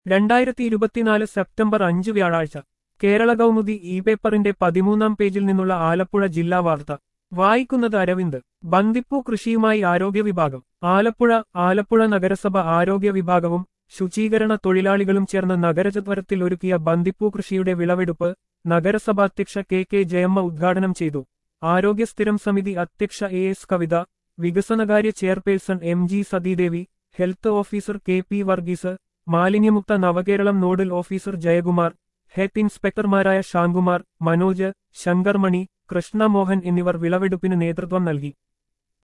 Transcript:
രണ്ടായിരത്തി ഇരുപത്തിനാല് സെപ്റ്റംബർ അഞ്ച് വ്യാഴാഴ്ച കേരള കൗമുദി ഇ പേപ്പറിന്റെ പതിമൂന്നാം പേജിൽ നിന്നുള്ള ആലപ്പുഴ ജില്ലാ വാർത്ത വായിക്കുന്നത് അരവിന്ദ് ബന്ദിപ്പൂ കൃഷിയുമായി ആരോഗ്യ വിഭാഗം ആലപ്പുഴ ആലപ്പുഴ നഗരസഭ ആരോഗ്യ വിഭാഗവും ശുചീകരണ തൊഴിലാളികളും ചേർന്ന് നഗരചത്വരത്തിൽ ഒരുക്കിയ ബന്ദിപ്പൂ കൃഷിയുടെ വിളവെടുപ്പ് നഗരസഭാധ്യക്ഷ കെ കെ ജയമ്മ ഉദ്ഘാടനം ചെയ്തു ആരോഗ്യ സ്ഥിരം സമിതി അധ്യക്ഷ എ എസ് കവിത വികസനകാര്യ chairperson M G Sathidevi health officer K P Varghese മാലിന്യമുക്ത നവകേരളം നോഡൽ ഓഫീസർ ജയകുമാർ ഹെൽത്ത് ഇൻസ്പെക്ടർമാരായ ഷാൻകുമാർ മനോജ് ശങ്കർമണി കൃഷ്ണമോഹൻ എന്നിവർ വിളവെടുപ്പിന് നേതൃത്വം നൽകി